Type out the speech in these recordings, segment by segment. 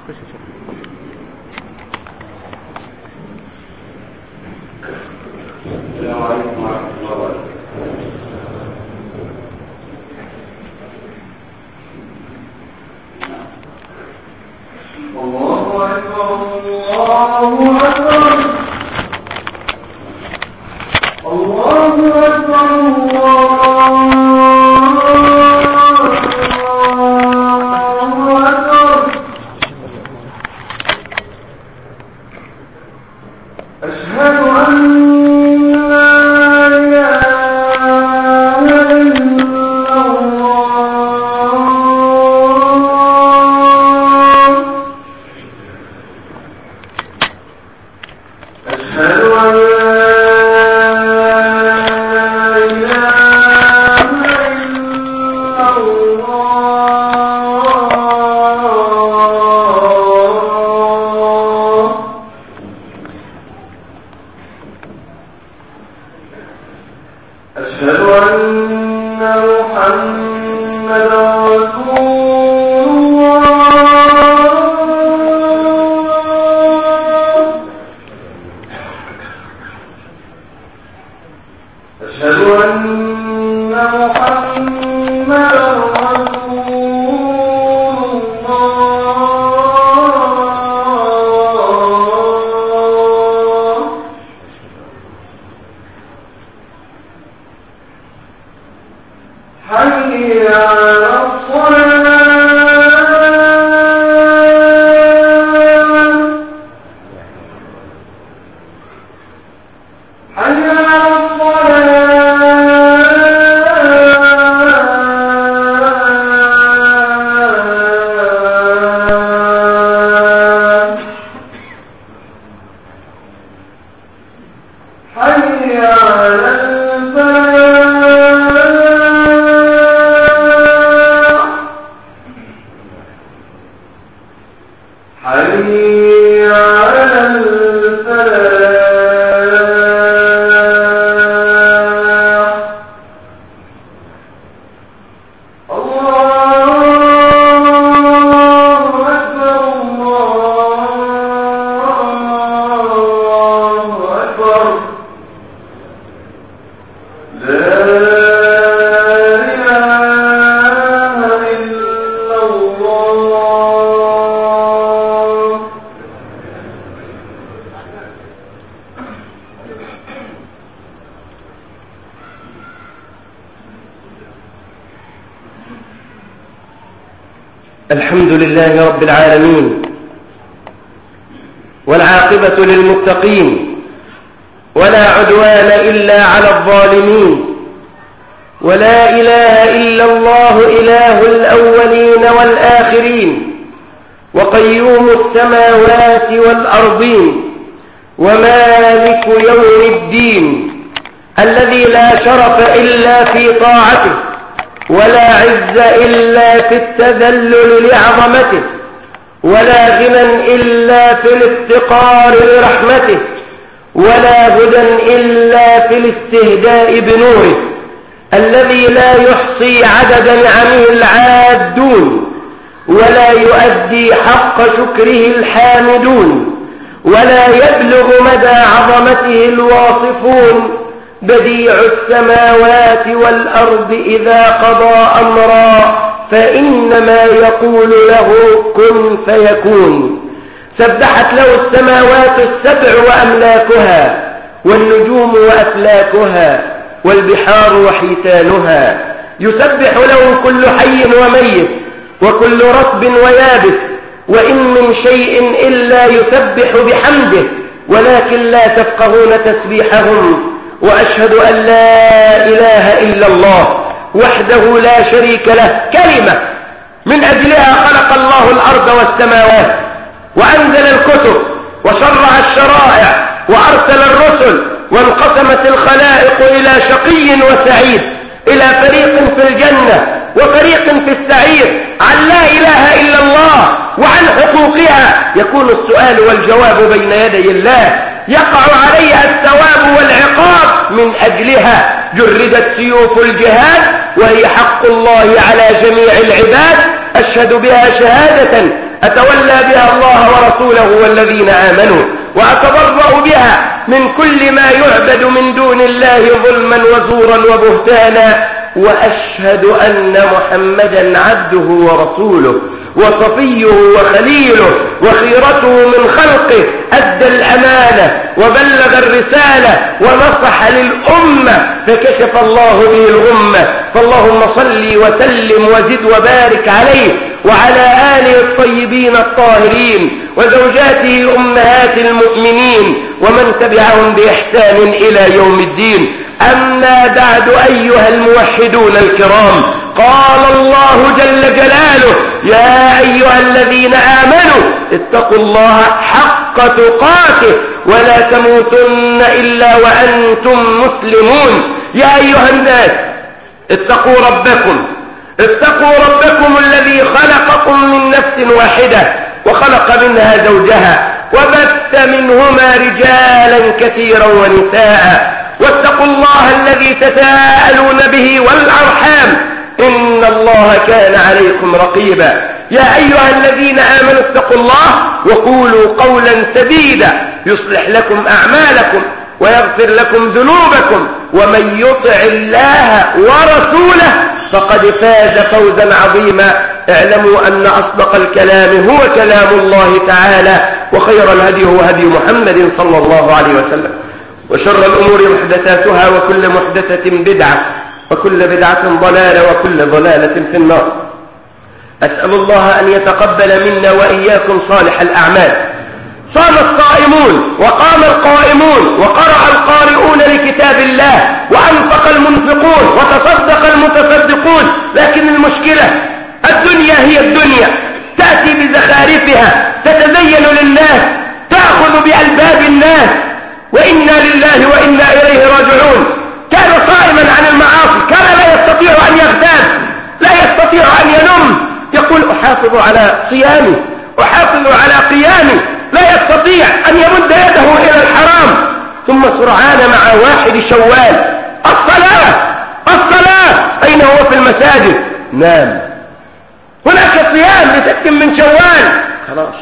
السلام عليكم ورحمة الله وبركاته الله أكبر الله أكبر الله أكبر الله أكبر أشهد أن لا إله إلا الله أشهد أن لا إله إلا الله أشهد أن محمدا رسول الله أشهد أن محمدا رسول الله حي على الصلاة حي على الصلاة حي على الفلاح حي على الفلاح الله أكبر الله أكبر لا إله إلا الله الحمد لله رب العالمين والعاقبة للمتقين ولا عدوان إلا على الظالمين ولا إله إلا الله إله الأولين والآخرين وقيوم السماوات والأرضين ومالك يوم الدين الذي لا شرف إلا في طاعته ولا عز إلا في التذلل لعظمته ولا غنى إلا في الافتقار لرحمته ولا هدى إلا في الاستهداء بنوره الذي لا يحصي عدد نعمه العادون ولا يؤدي حق شكره الحامدون ولا يبلغ مدى عظمته الواصفون بديع السماوات والأرض إذا قضى أمرا فإنما يقول له كن فيكون سبحت له السماوات السبع وأملاكها والنجوم وأفلاكها والبحار وحيتانها يسبح له كل حي وميت وكل رطب ويابس وإن من شيء إلا يسبح بحمده ولكن لا تفقهون تسبيحهم وأشهد أن لا إله إلا الله وحده لا شريك له كلمة من أجلها خلق الله الأرض والسماوات وأنزل الكتب وشرع الشرائع وأرسل الرسل وانقسمت الخلائق إلى شقي وسعيد إلى فريق في الجنة وفريق في السعير عن لا إله إلا الله وعن حقوقها يكون السؤال والجواب بين يدي الله يقع عليها الثواب والعقاب من أجلها جردت سيوف الجهاد وهي حق الله على جميع العباد أشهد بها شهادة أتولى بها الله ورسوله والذين آمنوا وأتبرأ بها من كل ما يعبد من دون الله ظلما وزورا وبهتانا وأشهد أن محمدا عبده ورسوله وصفيه وخليله وخيرته من خلقه أدى الأمانة وبلغ الرسالة ونصح للأمة فكشف الله به الغمة فاللهم صل وسلم وزد وبارك عليه وعلى آله الطيبين الطاهرين وزوجاته أمهات المؤمنين ومن تبعهم بإحسان إلى يوم الدين أما بعد أيها الموحدون الكرام قال الله جل جلاله يا أيها الذين آمنوا اتقوا الله حق تقاته ولا تموتن إلا وأنتم مسلمون يا أيها الناس اتقوا ربكم اتقوا ربكم الذي خلقكم من نفس واحدة وخلق منها زوجها وبث منهما رجالا كثيرا ونساء واتقوا الله الذي تساءلون به والأرحام إن الله كان عليكم رقيبا يا أيها الذين آمنوا اتقوا الله وقولوا قولا سديدا يصلح لكم أعمالكم ويغفر لكم ذنوبكم ومن يطع الله ورسوله فقد فاز فوزا عظيما اعلموا أن أصدق الكلام هو كلام الله تعالى وخير الهدي هو هدي محمد صلى الله عليه وسلم وشر الأمور محدثاتها وكل محدثة بدعة وكل بدعة ضلالة وكل ضلالة في النار أسأل الله أن يتقبل منا وإياكم صالح الأعمال صام الصائمون وقام القائمون وقرأ القارئون لكتاب الله وأنفق المنفقون وتصدق المتصدقون لكن المشكلة الدنيا هي الدنيا تأتي بزخارفها تتزين للناس تأخذ بألباب الناس وإنا لله وإنا إليه راجعون كان صائما عن المعاصي كان لا يستطيع أن يغتاب لا يستطيع أن ينم يقول أحافظ على صيامي أحافظ على قيامي لا يستطيع أن يمد يده إلى الحرام ثم سرعان مع واحد شوال الصلاة الصلاة أين هو في المساجد نام هناك صيام لست من شوال خلاص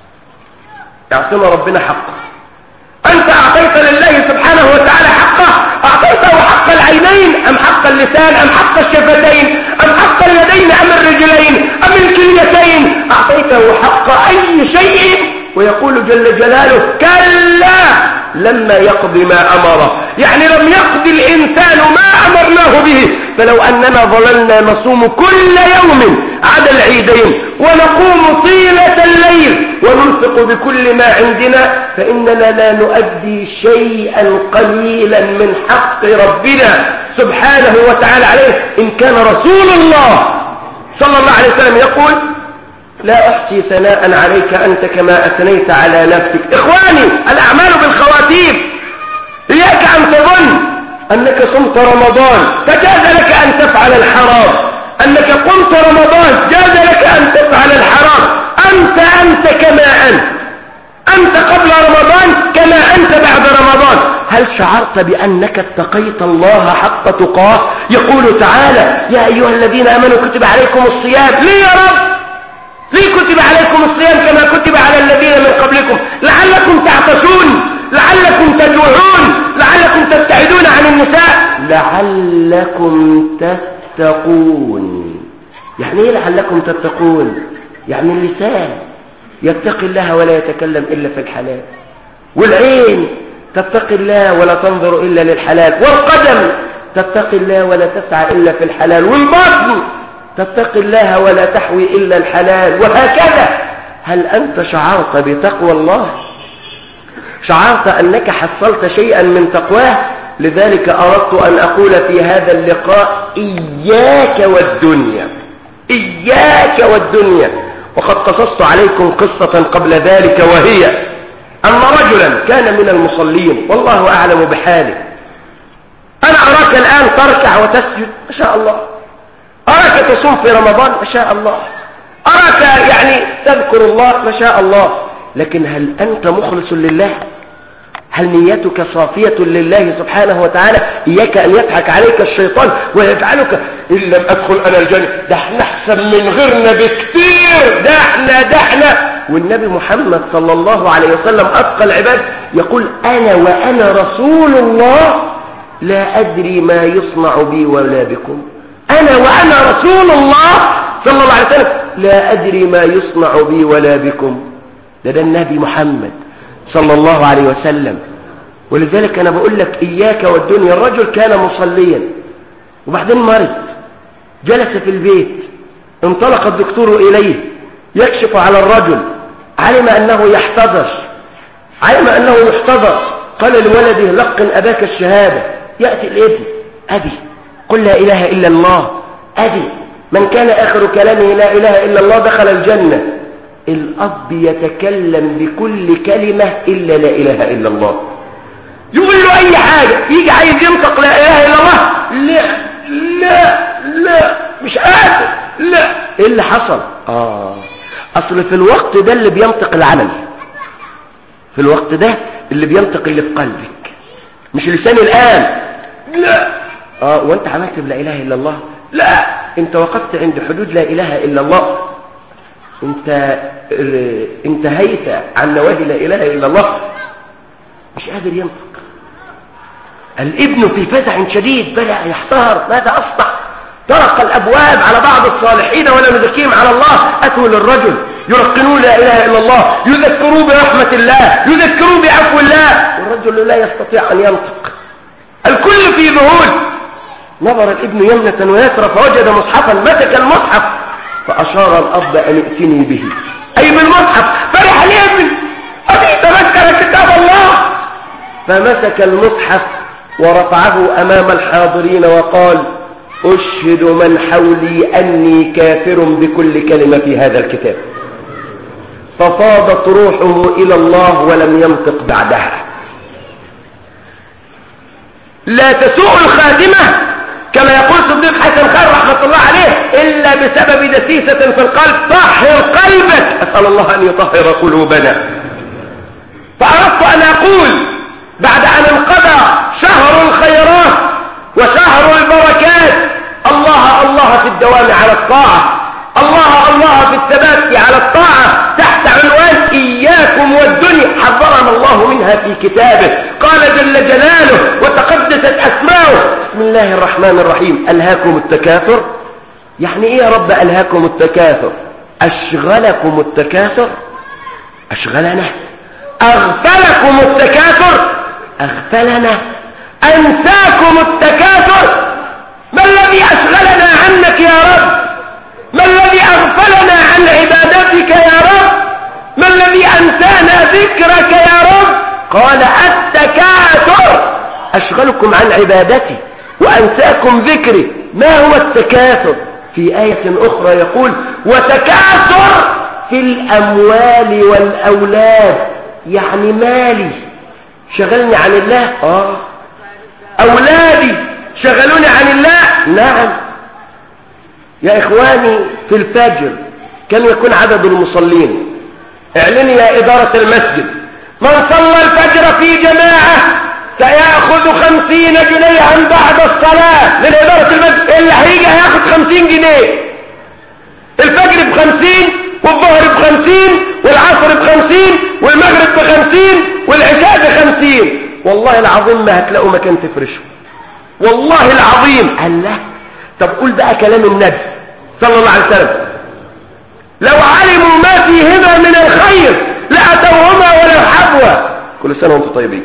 يعطينا ربنا حقه أنت أعطيت لله سبحانه وتعالى حقه أعطيته حق العينين أم حق اللسان أم حق الشفتين أم حق اليدين أم الرجلين أم الكليتين أعطيته حق أي شيء ويقول جل جلاله كلا لما يقضي ما أمره يعني لم يقضي الإنسان ما أمرناه به فلو أننا ظللنا نصوم كل يوم عدا العيدين ونقوم طيلة الليل وننفق بكل ما عندنا فإننا لا نؤدي شيئا قليلا من حق ربنا سبحانه وتعالى عليه إن كان رسول الله صلى الله عليه وسلم يقول لا أحصي ثناء عليك أنت كما أثنيت على نفسك إخواني الأعمال بالخواتيم إياك أن تظن أنك صمت رمضان فجاز لك أن تفعل الحرام أنك قمت رمضان جاز لك أن تفعل الحرام أنت أنت كما أنت أنت قبل رمضان كما أنت بعد رمضان هل شعرت بأنك اتقيت الله حق تقاه يقول تعالى يا أيها الذين آمنوا كتب عليكم الصيام ليه يا رب ليه كتب عليكم الصيام كما كتب على الذين من قبلكم لعلكم تعطشون لعلكم تجوعون لعلكم تبتعدون عن النساء لعلكم تتقون يعني ايه لعلكم تتقون يعني اللسان يتقي الله ولا يتكلم إلا في الحلال والعين تتقي الله ولا تنظر إلا للحلال والقدم تتقي الله ولا تسعى إلا في الحلال والبطن تتقي الله ولا تحوي إلا الحلال وهكذا هل أنت شعرت بتقوى الله شعرت أنك حصلت شيئا من تقواه لذلك أردت أن أقول في هذا اللقاء إياك والدنيا إياك والدنيا وقد قصصت عليكم قصة قبل ذلك وهي أن رجلا كان من المصلين والله أعلم بحاله أنا أراك الآن تركع وتسجد ما شاء الله أراك تصوم في رمضان ما شاء الله أراك يعني تذكر الله ما شاء الله لكن هل أنت مخلص لله هل نيتك صافية لله سبحانه وتعالى إياك أن يضحك عليك الشيطان ويجعلك إن لم أدخل أنا الجنة ده احنا أحسن من غيرنا بكتير ده احنا ده احنا والنبي محمد صلى الله عليه وسلم أتقى العباد يقول أنا وأنا رسول الله لا أدري ما يصنع بي ولا بكم أنا وأنا رسول الله صلى الله عليه وسلم لا أدري ما يصنع بي ولا بكم ده ده النبي محمد صلى الله عليه وسلم ولذلك أنا بقول لك إياك والدنيا الرجل كان مصليا وبعدين مرض جلس في البيت انطلق الدكتور إليه يكشف على الرجل علم أنه يحتضر علم أنه يحتضر قال لولده لقن أباك الشهادة يأتي الابن أبي قل لا إله إلا الله أبي من كان آخر كلامه لا إله إلا الله دخل الجنة الأب يتكلم بكل كلمة إلا لا إله إلا الله يقول له أي حاجة يجي عايز ينطق لا إله إلا الله لا لا لا مش قادر لا إيه اللي حصل آه أصل في الوقت ده اللي بينطق العمل في الوقت ده اللي بينطق اللي في قلبك مش لسان الآن لا آه وانت عملت بلا إله إلا الله لا انت وقفت عند حدود لا إله إلا الله انت اه انتهيت عن نواهي لا إله إلا الله مش قادر ينطق الابن في فزع شديد بدأ يحتار ماذا أصنع طرق الأبواب على بعض الصالحين ولا نزكيهم على الله أتوا للرجل يرقنون لا إله إلا الله يذكروا برحمة الله يذكروا بعفو الله والرجل لا يستطيع أن ينطق الكل في ذهول نظر الابن يمنة ويسرى فوجد مصحفا مسك المصحف فأشار الأب أن ائتني به أي بالمصحف فرح الابن أبي تذكر كتاب الله فمسك المصحف ورفعه أمام الحاضرين وقال أشهد من حولي أني كافر بكل كلمة في هذا الكتاب ففاضت روحه إلى الله ولم ينطق بعدها لا تسوء الخاتمة كما يقول صديق حسن خير رحمة الله عليه إلا بسبب دسيسة في القلب طهر قلبك أسأل الله أن يطهر قلوبنا فأردت أن أقول بعد أن انقضى شهر الخيرات وشهر البركات الله الله في الدوام على الطاعة الله الله في الثبات على الطاعة تحت عنوان إياكم والدنيا حذرنا الله منها في كتابه قال جل جلاله وتقدست أسماؤه بسم الله الرحمن الرحيم ألهاكم التكاثر يعني إيه يا رب ألهاكم التكاثر أشغلكم التكاثر أشغلنا أغفلكم التكاثر أغفلنا أنساكم التكاثر ما الذي أشغلنا عنك يا رب ما الذي أغفلنا عن عبادتك يا رب ما الذي أنسانا ذكرك يا رب قال التكاثر أشغلكم عن عبادتي وأنساكم ذكري ما هو التكاثر في آية أخرى يقول وتكاثر في الأموال والأولاد يعني مالي شغلني عن الله آه أولادي شغلوني عن الله نعم يا إخواني في الفجر كم يكون عدد المصلين اعلني يا إدارة المسجد من صلى الفجر في جماعة سيأخذ خمسين جنيها بعد الصلاة من إدارة المسجد اللي هيجي هياخد خمسين جنيه الفجر بخمسين والظهر بخمسين والعصر بخمسين والمغرب بخمسين والعشاء بخمسين والله العظيم ما هتلاقوا مكان تفرشه والله العظيم الله طب قول بقى كلام النبي صلى الله عليه وسلم لو علموا ما فيهما من الخير لأتوهما ولو حبوا كل سنة وانتم طيبين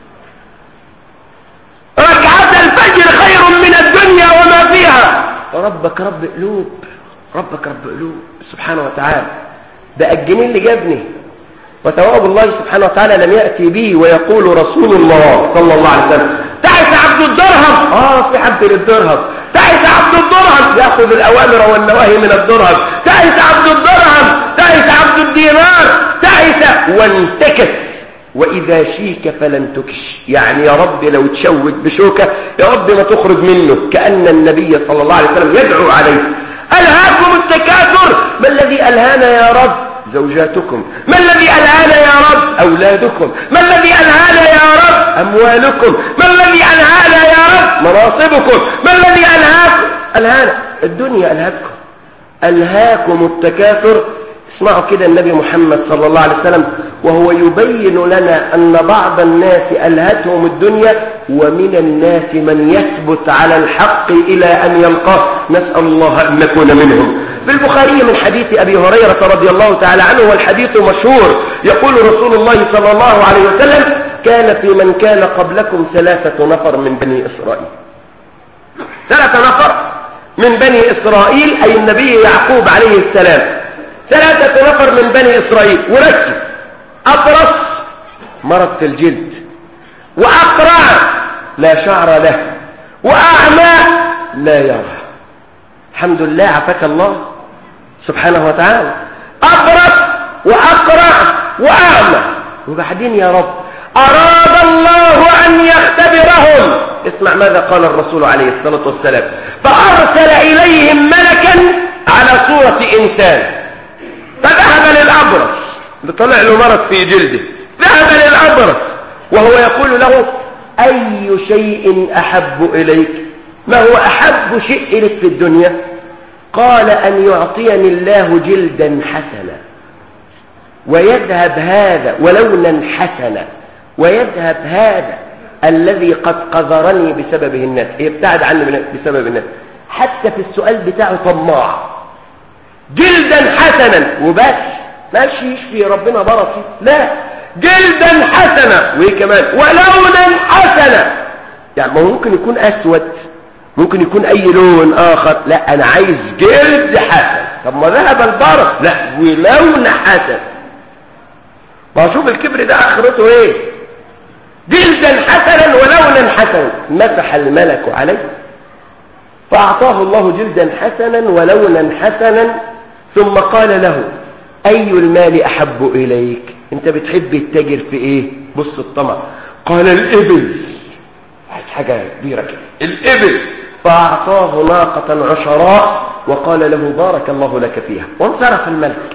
ركعات الفجر خير من الدنيا وما فيها ربك رب قلوب ربك رب قلوب سبحانه وتعالى ده الجنيه اللي جابني وثواب الله سبحانه وتعالى لم يأتي به ويقول رسول الله صلى الله عليه وسلم تعس عبد الدرهم اه في عبد للدرهم تعس عبد الدرهم ياخذ الاوامر والنواهي من الدرهم تعس عبد الدرهم تعس عبد الدينار تعس وانتكس واذا شيك فلن تكش يعني يا رب لو تشوك بشوكه يا رب ما تخرج منه كان النبي صلى الله عليه وسلم يدعو عليه الهاكم التكاثر ما الذي الهانا يا رب زوجاتكم ما الذي ألهانا يا رب أولادكم ما الذي ألهانا يا رب أموالكم ما الذي ألهانا يا رب مناصبكم ما الذي ألهاكم ألهانا الدنيا ألهتكم ألهاكم التكاثر اسمعوا كده النبي محمد صلى الله عليه وسلم وهو يبين لنا أن بعض الناس ألهتهم الدنيا ومن الناس من يثبت على الحق إلى أن يلقاه نسأل الله أن نكون منهم في البخاري من حديث أبي هريرة رضي الله تعالى عنه والحديث مشهور يقول رسول الله صلى الله عليه وسلم كان في من كان قبلكم ثلاثة نفر من بني إسرائيل ثلاثة نفر من بني إسرائيل أي النبي يعقوب عليه السلام ثلاثة نفر من بني إسرائيل وركز أبرص مرض في الجلد وأقرع لا شعر له وأعمى لا يرى الحمد لله عفاك الله سبحانه وتعالى أبرص وأقرع وأعمى وبعدين يا رب أراد الله أن يختبرهم اسمع ماذا قال الرسول عليه الصلاة والسلام فأرسل إليهم ملكا على صورة إنسان فذهب للأبرص طلع له مرض في جلده ذهب للأبرص وهو يقول له أي شيء أحب إليك ما هو أحب شيء لك في الدنيا قال أن يعطيني الله جلدا حسنا ويذهب هذا ولونا حسنا ويذهب هذا الذي قد قذرني بسببه الناس يبتعد عني بسبب الناس حتى في السؤال بتاعه طماع جلدا حسنا وبس ماشي يشفي ربنا برصي لا جلدا حسنا وايه كمان ولونا حسنا يعني ما ممكن يكون اسود ممكن يكون اي لون اخر لا انا عايز جلد حسن طب ما ذهب البرص لا ولون حسن ما شوف الكبر ده اخرته ايه جلدا حسنا ولونا حسنا مسح الملك عليه فأعطاه الله جلدا حسنا ولونا حسنا ثم قال له أي المال أحب إليك أنت بتحب التاجر في إيه بص الطمع قال الإبل حاجة كبيرة كده الإبل فأعطاه ناقة عشراء وقال له بارك الله لك فيها وانصرف الملك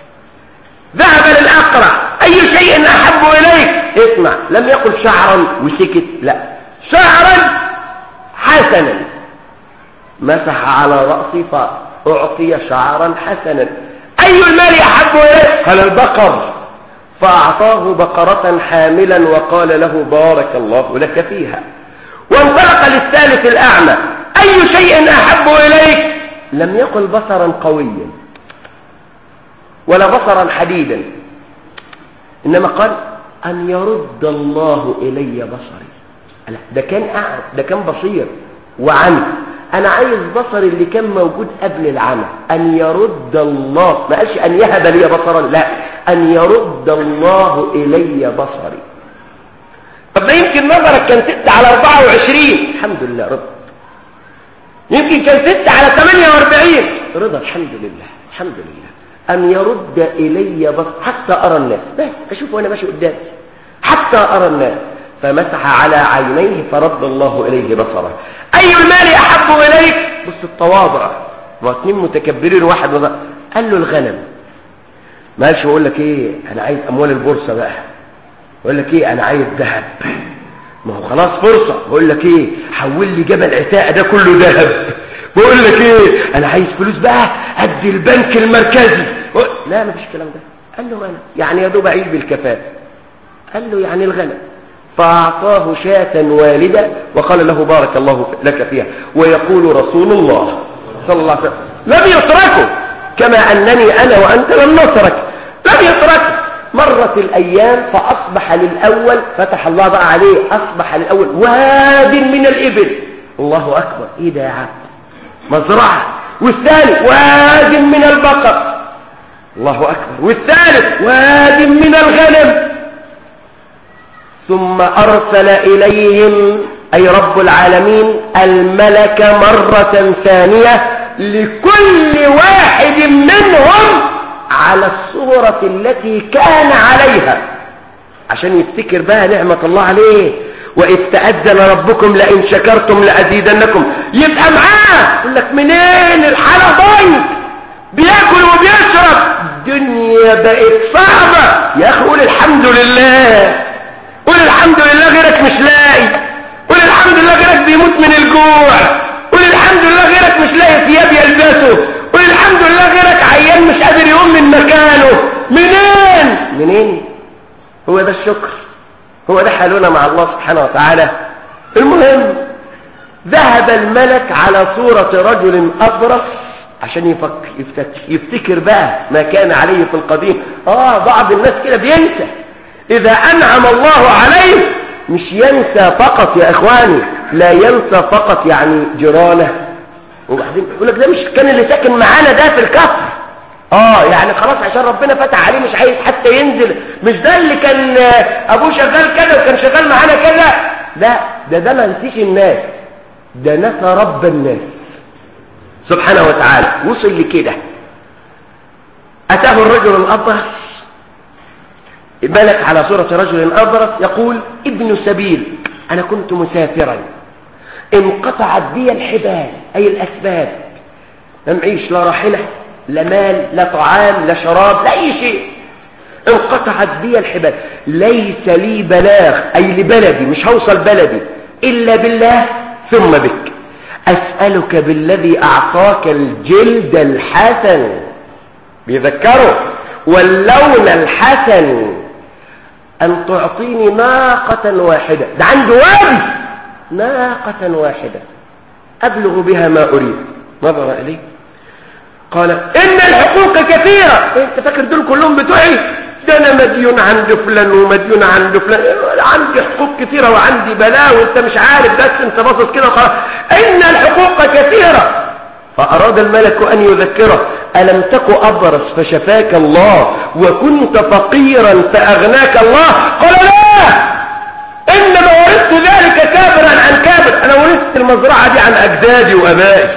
ذهب للأقرع أي شيء أحب إليك اسمع لم يقل شعرا وسكت لا شعرا حسنا مسح على رأسي فأعطي شعرا حسنا أي المال أحب إليك قال البقر فأعطاه بقرة حاملا وقال له بارك الله لك فيها وانطلق للثالث الأعمى أي شيء أحب إليك لم يقل بصرا قويا ولا بصرا حديدا إنما قال أن يرد الله إلي بصري لا ده كان أعرف ده كان بصير وعمي أنا عايز بصري اللي كان موجود قبل العمى أن يرد الله ما قالش أن يهب لي بصرا لا أن يرد الله إلي بصري طب ده يمكن نظرك كان ست على 24 الحمد لله رضا يمكن كان ست على 48 رضا الحمد لله الحمد لله أن يرد إلي بصر حتى أرى الناس بس أشوف وأنا ماشي قدامي حتى أرى الناس فمسح على عينيه فرد الله إليه بصره أي المال أحب إليك بص التواضع ما اتنين متكبرين واحد وضع. قال له الغنم ماشي وأقول لك إيه أنا عايز أموال البورصة بقى أقول لك إيه أنا عايز ذهب ما هو خلاص فرصة بقول لك إيه حول لي جبل عتاق ده كله ذهب بقول لك إيه أنا عايز فلوس بقى أدي البنك المركزي لا مفيش الكلام ده قال له أنا يعني يا دوب أعيش بالكفاف قال له يعني الغنم فأعطاه شاة والدة وقال له بارك الله لك فيها ويقول رسول الله صلى الله عليه وسلم لم يتركه كما أنني أنا وأنت لم نترك لم يتركه مرت الأيام فأصبح للأول فتح الله بقى عليه أصبح للأول واد من الإبل الله أكبر إيه ده يا عبد مزرعة والثاني واد من البقر الله أكبر والثالث واد من الغنم ثم أرسل إليهم أي رب العالمين الملك مرة ثانية لكل واحد منهم على الصورة التي كان عليها عشان يفتكر بقى نعمة الله عليه وإذ تأذن ربكم لئن شكرتم لأزيدنكم يبقى معاه يقول لك منين الحالة ضيق بياكل وبيشرب دنيا بقت صعبة يا اخي قول الحمد لله قول الحمد لله غيرك مش لاقي قول الحمد لله غيرك بيموت من الجوع قول الحمد لله غيرك مش لاقي ثياب يلبسه قول الحمد لله غيرك عيان مش قادر يقوم من مكانه منين منين هو ده الشكر هو ده حالنا مع الله سبحانه وتعالى المهم ذهب الملك على صورة رجل أبرص عشان يفك يفتك يفتكر بقى ما كان عليه في القديم آه بعض الناس كده بينسى إذا أنعم الله عليه مش ينسى فقط يا إخواني لا ينسى فقط يعني جيرانه وبعدين يقول لك ده مش كان اللي ساكن معانا ده في الكفر اه يعني خلاص عشان ربنا فتح عليه مش عايز حتى ينزل مش ده اللي كان ابوه شغال كده وكان شغال معانا كده لا ده ده ما نسيش الناس ده نسى رب الناس سبحانه وتعالى وصل لكده اتاه الرجل الابرص ملك على صورة رجل أبرص يقول ابن سبيل أنا كنت مسافرا انقطعت بي الحبال أي الأسباب لم عيش لا راحلة لا مال لا طعام لا شراب لا أي شيء انقطعت بي الحبال ليس لي بلاغ أي لبلدي مش هوصل بلدي إلا بالله ثم بك أسألك بالذي أعطاك الجلد الحسن بيذكره واللون الحسن أن تعطيني ناقة واحدة ده عنده وادي ناقة واحدة أبلغ بها ما أريد نظر إليه قال إن الحقوق كثيرة إيه انت فاكر دول كلهم بتوعي ده أنا مديون عند فلان ومديون عند فلان عندي حقوق كثيرة وعندي بلاء وانت مش عارف بس انت باصص كده وخلاص إن الحقوق كثيرة فأراد الملك أن يذكره ألم تك أبرص فشفاك الله وكنت فقيرا فأغناك الله قال لا إنما ورثت ذلك كابرا عن كابر أنا ورثت المزرعة دي عن أجدادي وأبائي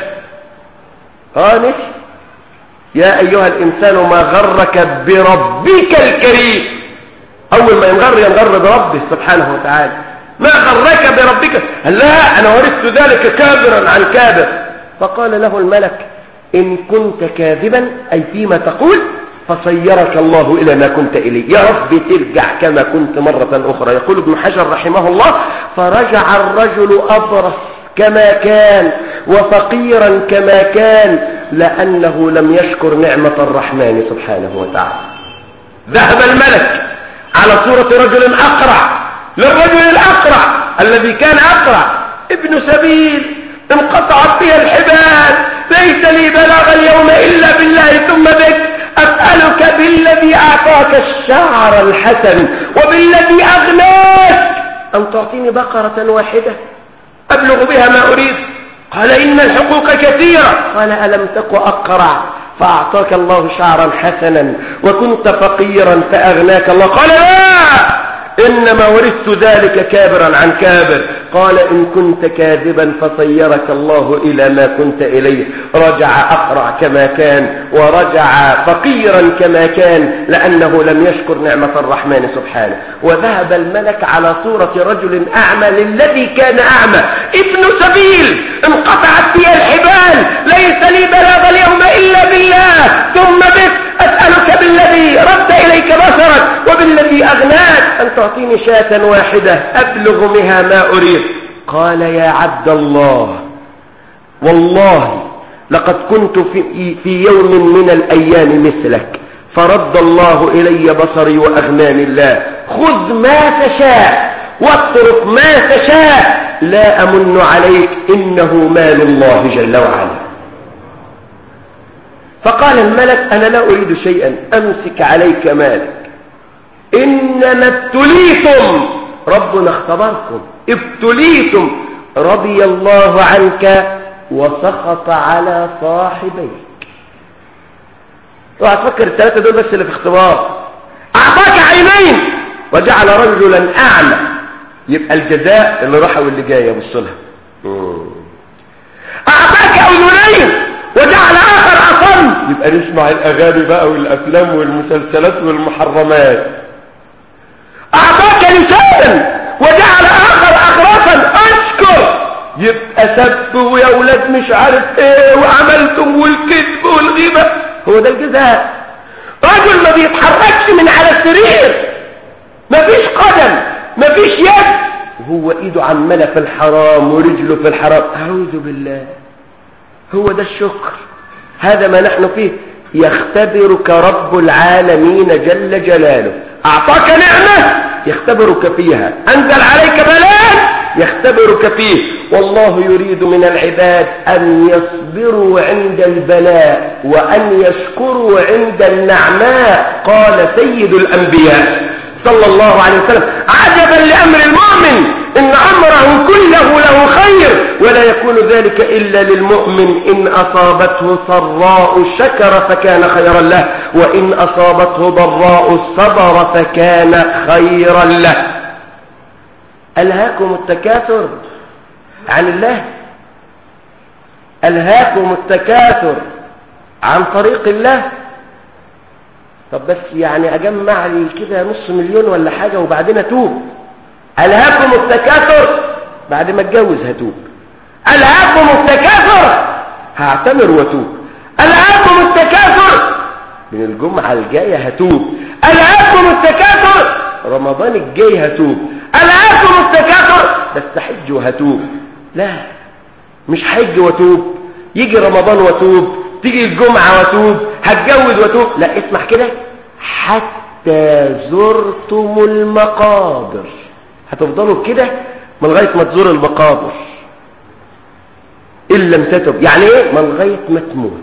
ها نسي يا أيها الإنسان ما غرك بربك الكريم أول ما ينغر ينغر بربه سبحانه وتعالى ما غرك بربك لا أنا ورثت ذلك كابرا عن كابر فقال له الملك إن كنت كاذبا أي فيما تقول فصيرك الله إلى ما كنت إليه يا رب ترجع كما كنت مرة أخرى يقول ابن حجر رحمه الله فرجع الرجل أبرص كما كان وفقيرا كما كان لأنه لم يشكر نعمة الرحمن سبحانه وتعالى ذهب الملك على صورة رجل أقرع للرجل الأقرع الذي كان أقرع ابن سبيل انقطعت بي الحبال ليس لي بلاغ اليوم إلا بالله ثم بك أسألك بالذي أعطاك الشعر الحسن وبالذي أغناك أن تعطيني بقرة واحدة أبلغ بها ما أريد قال إن الحقوق كثيرة قال ألم تك أقرع فأعطاك الله شعرا حسنا وكنت فقيرا فأغناك الله قال لا إنما ورثت ذلك كابرا عن كابر قال إن كنت كاذبا فصيرك الله إلى ما كنت إليه رجع أقرع كما كان ورجع فقيرا كما كان لأنه لم يشكر نعمة الرحمن سبحانه وذهب الملك على صورة رجل أعمى للذي كان أعمى ابن سبيل انقطعت بي الحبال ليس لي بلاغ اليوم إلا بالله ثم بك أسألك بالذي رد إليك بصرك وبالذي أغناك أن تعطيني شاة واحدة أبلغ بها ما أريد قال يا عبد الله والله لقد كنت في, في يوم من الأيام مثلك فرد الله إلي بصري وأغناني الله خذ ما تشاء واترك ما تشاء لا أمن عليك إنه مال الله جل وعلا فقال الملك أنا لا أريد شيئا أمسك عليك مالك إنما ابتليتم ربنا اختبركم ابتليتم رضي الله عنك وسخط على صاحبيك اوعى تفكر الثلاثة دول بس اللي في اختبار أعطاك عينين وجعل رجلا أعمى يبقى الجزاء اللي راح واللي جاي يبص لها أعطاك أذنين وجعل آخر أصم يبقى نسمع الأغاني بقى والأفلام والمسلسلات والمحرمات أعطاك لسانا وجعل آخر أخرافا أشكر يبقى سب ويا ولاد مش عارف ايه وعملتم والكذب والغيبة هو ده الجزاء رجل ما بيتحركش من على السرير مفيش قدم مفيش يد وهو ايده عمالة في الحرام ورجله في الحرام اعوذ بالله هو ده الشكر هذا ما نحن فيه يختبرك رب العالمين جل جلاله اعطاك نعمة يختبرك فيها انزل عليك بلاء يختبرك فيه والله يريد من العباد ان يصبروا عند البلاء وان يشكروا عند النعماء قال سيد الانبياء صلى الله عليه وسلم عجبا لامر المؤمن ان امره كله له خير ولا يكون ذلك الا للمؤمن ان اصابته سراء شكر فكان خيرا له وان اصابته ضراء صبر فكان خيرا له ألهاكم التكاثر عن الله ألهاكم التكاثر عن طريق الله طب بس يعني أجمع لي كده نص مليون ولا حاجة وبعدين أتوب ألهاكم التكاثر بعد ما اتجوز هتوب ألهاكم التكاثر هعتمر واتوب ألهاكم التكاثر من الجمعة الجاية هتوب ألهاكم التكاثر رمضان الجاي هتوب ألهاكم التكاثر بس حج وهتوب لا مش حج وتوب يجي رمضان وتوب تيجي الجمعة وتوب هتجوز وتوب لا اسمح كده حتى زرتم المقابر هتفضلوا كده من لغاية ما تزور المقابر إن لم تتب يعني ايه من لغاية ما تموت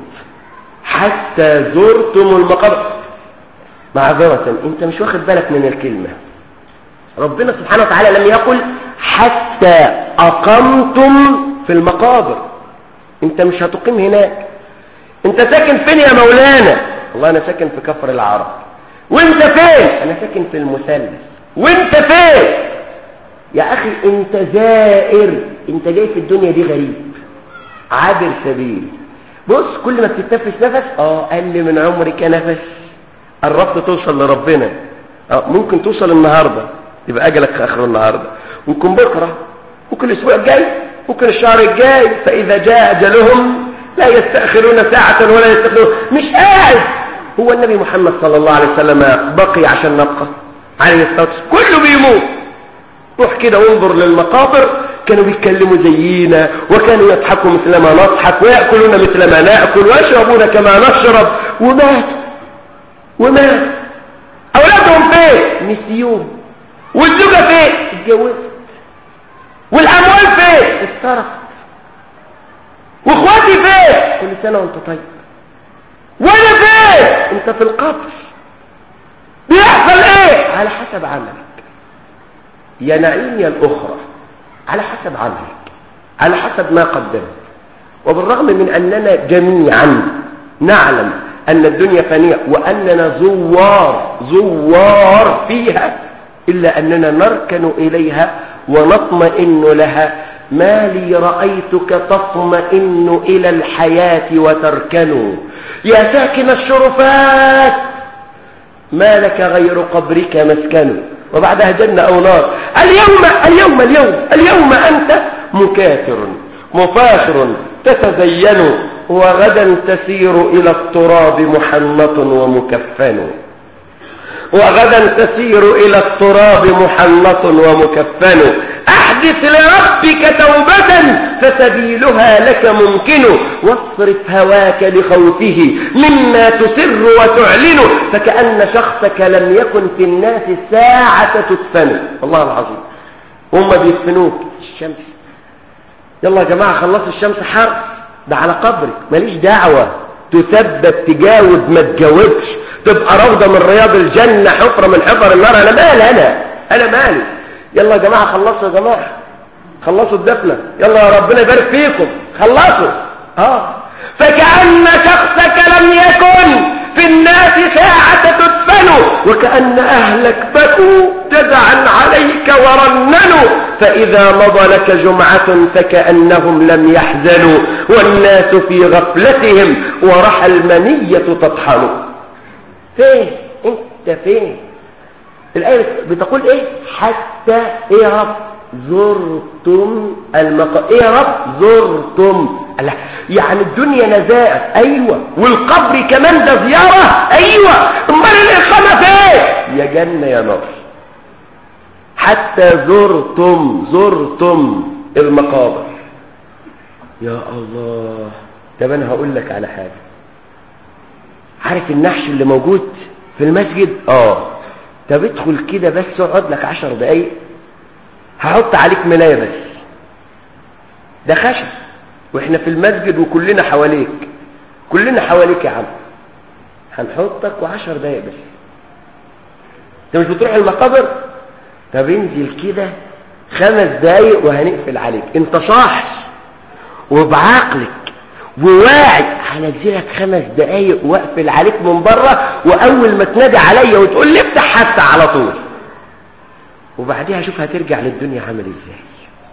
حتى زرتم المقابر معذرة انت مش واخد بالك من الكلمة ربنا سبحانه وتعالى لم يقل حتى أقمتم في المقابر انت مش هتقيم هناك انت ساكن فين يا مولانا والله انا ساكن في كفر العرب وانت فين انا ساكن في المثلث وانت فين يا اخي انت زائر انت جاي في الدنيا دي غريب عابر سبيل بص كل ما بتتنفس نفس اه قل من عمرك نفس قربت توصل لربنا اه ممكن توصل النهارده يبقى اجلك اخر النهارده ممكن بكره ممكن الاسبوع الجاي ممكن الشهر الجاي فاذا جاء اجلهم لا يستاخرون ساعه ولا يستقدمون مش قاعد هو النبي محمد صلى الله عليه وسلم بقي عشان نبقى عليه الصلاه والسلام كله بيموت روح كده وانظر للمقابر كانوا بيتكلموا زينا وكانوا يضحكوا مثل ما نضحك ويأكلون مثل ما نأكل ويشربون كما نشرب وماتوا وماتوا أولادهم فين نسيوهم والزوجة فين اتجوزت والأموال فين اتسرقت واخواتي فين كل سنة وانت طيب وانا فين انت في القبر بيحصل ايه على حسب عملك يا نعيم يا الأخرى على حسب عملك على حسب ما قدمت وبالرغم من أننا جميعا نعلم أن الدنيا فانية وأننا زوار زوار فيها إلا أننا نركن إليها ونطمئن لها ما لي رأيتك تطمئن إلى الحياة وتركن يا ساكن الشرفات ما لك غير قبرك مسكن وبعدها جنة أو نار اليوم اليوم اليوم اليوم أنت مكاثر مفاخر تتزين وغدا تسير إلى التراب محنط ومكفن وغدا تسير إلى التراب محنط ومكفن أحدث لربك توبة فسبيلها لك ممكن واصرف هواك لخوفه مما تسر وتعلن فكأن شخصك لم يكن في الناس ساعة تدفن والله العظيم هم بيدفنوك الشمس يلا يا جماعة خلصوا الشمس حر ده على قبرك ماليش دعوة تثبت تجاوب ما تجاوبش تبقى روضة من رياض الجنة حفرة من حفر النار أنا مالي أنا أنا مالي يلا يا جماعة خلصوا يا جماعة خلصوا الدفنة يلا يا ربنا يبارك فيكم خلصوا اه فكأن شخصك لم يكن في الناس ساعة تدفن وكأن أهلك بكوا جزعا عليك ورننوا فإذا مضى لك جمعة فكأنهم لم يحزنوا والناس في غفلتهم ورحى المنية تطحن فين انت فين الآية بتقول ايه حتى ايه يا رب زرتم المقام ايه يا رب زرتم الله يعني الدنيا نزاعة ايوه والقبر كمان ده زيارة ايوه جنة يا نار حتى زرتم زرتم المقابر يا الله طب انا هقول لك على حاجة عارف النحش اللي موجود في المسجد اه طب ادخل كده بس اقعد لك عشر دقايق هحط عليك ملاية بس ده خشب واحنا في المسجد وكلنا حواليك كلنا حواليك يا عم هنحطك وعشر دقايق بس انت مش بتروح المقابر طب انزل كده خمس دقايق وهنقفل عليك انت صاحي وبعقلك وواعي هنزلك خمس دقايق واقفل عليك من بره واول ما تنادي عليا وتقول لي افتح حتى على طول وبعديها شوف هترجع للدنيا عامل ازاي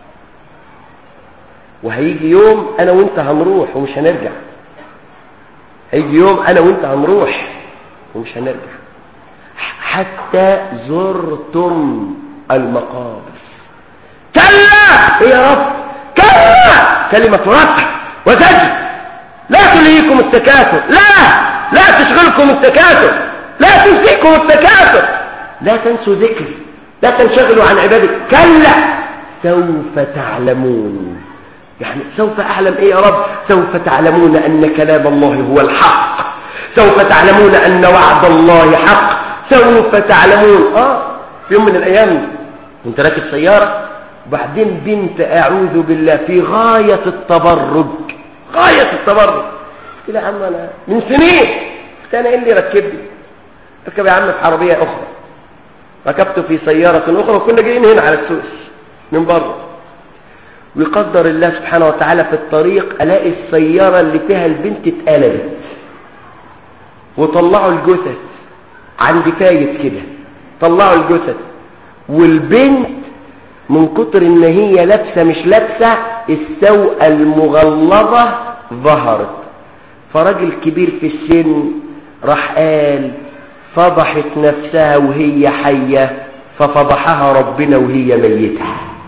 وهيجي يوم انا وانت هنروح ومش هنرجع هيجي يوم انا وانت هنروح ومش هنرجع حتى زرتم المقابر كلا إيه يا رب كلا كلمة رفع وزجر لا تلهيكم التكاثر لا لا تشغلكم التكاثر لا تنسيكم التكاثر لا تنسوا ذكري لا تنشغلوا عن عبادي كلا سوف تعلمون يعني سوف أعلم إيه يا رب سوف تعلمون أن كلام الله هو الحق سوف تعلمون أن وعد الله حق سوف تعلمون آه في يوم من الأيام كنت راكب سيارة وبعدين بنت أعوذ بالله في غاية التبرج غاية التبرج كده يا عم أنا من سنين كان إيه اللي ركبني ركب يا عم في عربية أخرى ركبت في سيارة أخرى وكنا جايين هنا على السوس من بره ويقدر الله سبحانه وتعالى في الطريق ألاقي السيارة اللي فيها البنت اتقلبت وطلعوا الجثث عند فايت كده طلعوا الجثث والبنت من كتر ان هي لابسه مش لابسه السوءة المغلظة ظهرت فراجل كبير في السن راح قال فضحت نفسها وهي حية ففضحها ربنا وهي ميتة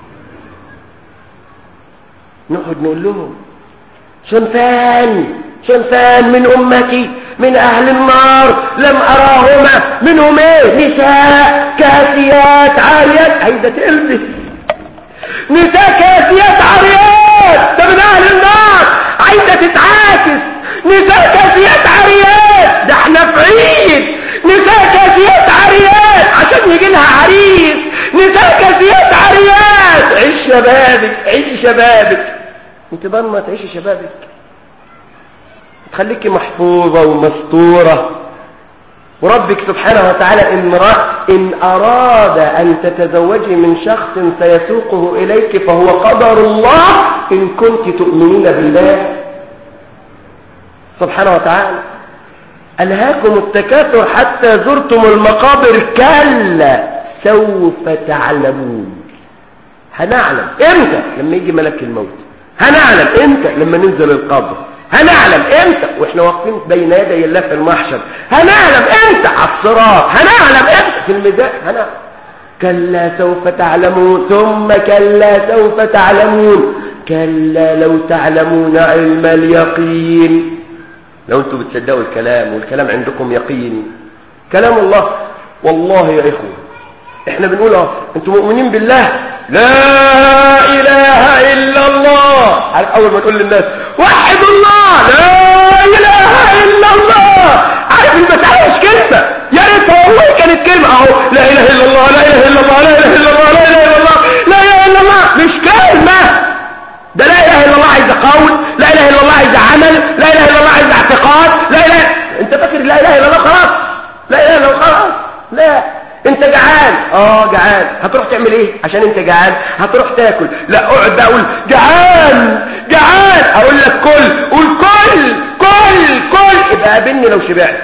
نقعد نقول لهم صنفان صنفان من أمتي من أهل النار لم أراهما منهم إيه نساء كاسيات عاريات عايزة تلبس نساء كاسيات عاريات ده من أهل النار عايزة تتعاكس نساء كاسيات عاريات ده احنا في عيد نساء كاسيات عاريات عشان يجي لها عريس نساء كاسيات عاريات عيش شبابك عيش شبابك انت بقى ما تعيشي شبابك تخليكي محفوظة ومستورة وربك سبحانه وتعالى إن, إن أراد أن تتزوجي من شخص سيسوقه إليك فهو قدر الله إن كنت تؤمنين بالله سبحانه وتعالى ألهاكم التكاثر حتى زرتم المقابر كلا سوف تعلمون هنعلم امتى لما يجي ملك الموت هنعلم امتى لما ننزل القبر هنعلم امتى واحنا واقفين بين يدي الله في المحشر هنعلم امتى على الصراط هنعلم امتى في الميزان هنعلم كلا سوف تعلمون ثم كلا سوف تعلمون كلا لو تعلمون علم اليقين لو انتم بتصدقوا الكلام والكلام عندكم يقين كلام الله والله يا اخوه احنا بنقول اه انتم مؤمنين بالله لا اله الا الله اول ما تقول للناس وحد الله لا اله الا الله عارف المسألة مش كلمة يا ريت والله كانت كلمة اهو لا اله الا الله لا اله الا الله لا اله الا الله لا اله الا الله لا اله الا الله مش كلمة ده لا اله الا الله عايز قول لا اله الا الله عايز عمل لا اله الا الله عايز اعتقاد لا اله انت فاكر لا اله الا الله خلاص لا اله الا الله خلاص لا انت جعان اه جعان هتروح تعمل ايه عشان انت جعان هتروح تاكل لا اقعد بقى اقول جعان جعان اقول لك كل قول كل كل كل يبقى قابلني لو شبعت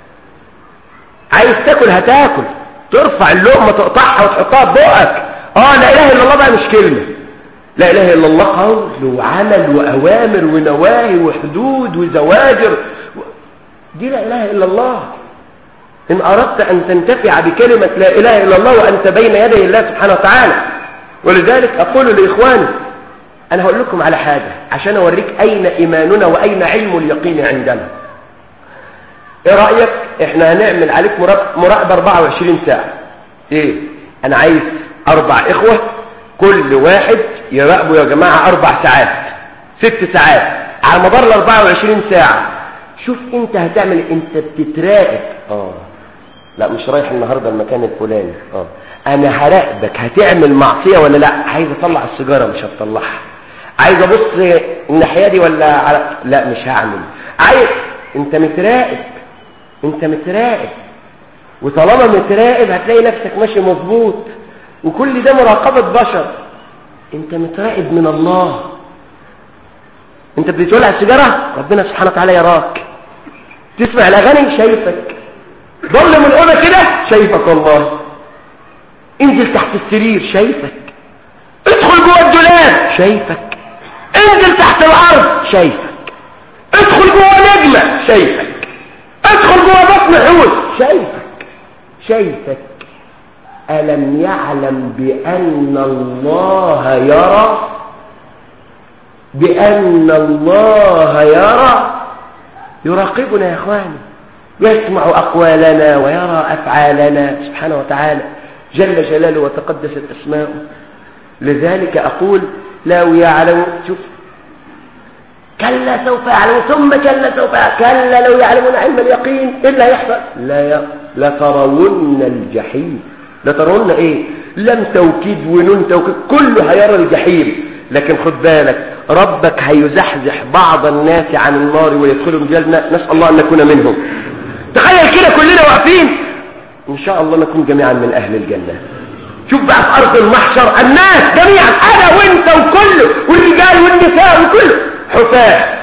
عايز تاكل هتاكل ترفع اللقمه تقطعها وتحطها في بقك اه لا اله الا الله بقى مش كلمه لا اله الا الله قول وعمل واوامر ونواهي وحدود وزواجر دي لا اله الا الله إن أردت أن تنتفع بكلمة لا إله إلا الله وأنت بين يدي الله سبحانه وتعالى ولذلك أقول لإخواني أنا هقول لكم على حاجة عشان أوريك أين إيماننا وأين علم اليقين عندنا ايه رأيك احنا هنعمل عليك مراق- مراقبة 24 ساعة ايه انا عايز اربع اخوة كل واحد يراقبوا يا جماعة اربع ساعات ست ساعات على مدار ال 24 ساعة شوف انت هتعمل إيه. انت بتتراقب اه لا مش رايح النهاردة المكان الفلاني اه انا هراقبك هتعمل معصية ولا لا عايز اطلع السيجارة مش هتطلعها عايز ابص الناحية دي ولا على لا مش هعمل عايز انت متراقب انت متراقب وطالما متراقب هتلاقي نفسك ماشي مظبوط وكل ده مراقبة بشر انت متراقب من الله انت بتولع السيجارة ربنا سبحانه وتعالى يراك تسمع الاغاني شايفك ضل من الاوضه كده شايفك والله انزل تحت السرير شايفك ادخل جوه الدولاب شايفك انزل تحت الارض شايفك ادخل جوه نجمه شايفك ادخل جوه بطن حوت شايفك شايفك ألم يعلم بأن الله يرى بأن الله يرى يراقبنا يا إخواني يسمع أقوالنا ويرى أفعالنا سبحانه وتعالى جل جلاله وتقدست أسماؤه لذلك أقول لو يعلم شوف كلا سوف يعلمون ثم كلا سوف يعلمون كلا لو يعلمون علم اليقين إيه اللي هيحصل لا ي... لترون الجحيم لترون ايه لم توكيد ونون توكيد كله هيرى الجحيم لكن خد بالك ربك هيزحزح بعض الناس عن النار ويدخلوا الجنة نسأل الله أن نكون منهم تخيل كده كلنا واقفين إن شاء الله نكون جميعا من أهل الجنة شوف بقى في أرض المحشر الناس جميعا أنا وانت وكله والرجال والنساء وكله حفاة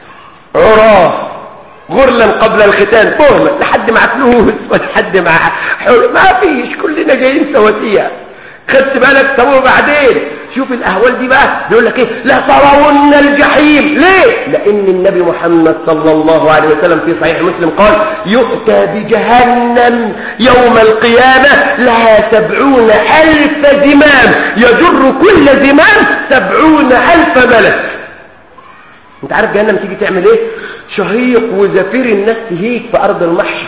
عراه غرلا قبل الختان بهمة لحد مع فلوس ولحد مع حر ما فيش كلنا جايين سواسية خدت بالك طب وبعدين شوف الاهوال دي بقى بيقول لك ايه لا ترون الجحيم ليه لان النبي محمد صلى الله عليه وسلم في صحيح مسلم قال يؤتى بجهنم يوم القيامة لها سبعون الف زمام يجر كل زمام سبعون الف ملك انت عارف جهنم تيجي تعمل ايه شهيق وزفير الناس تهيج في ارض المحشر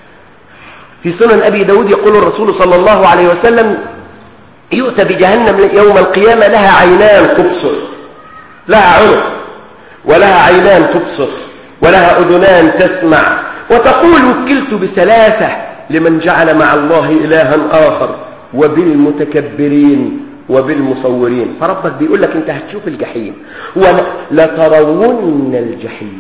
في سنن ابي داود يقول الرسول صلى الله عليه وسلم يؤتى بجهنم يوم القيامة لها عينان تبصر لها عنق ولها عينان تبصر ولها اذنان تسمع وتقول وكلت بثلاثة لمن جعل مع الله الها اخر وبالمتكبرين وبالمصورين فربك بيقول لك انت هتشوف الجحيم ولترون الجحيم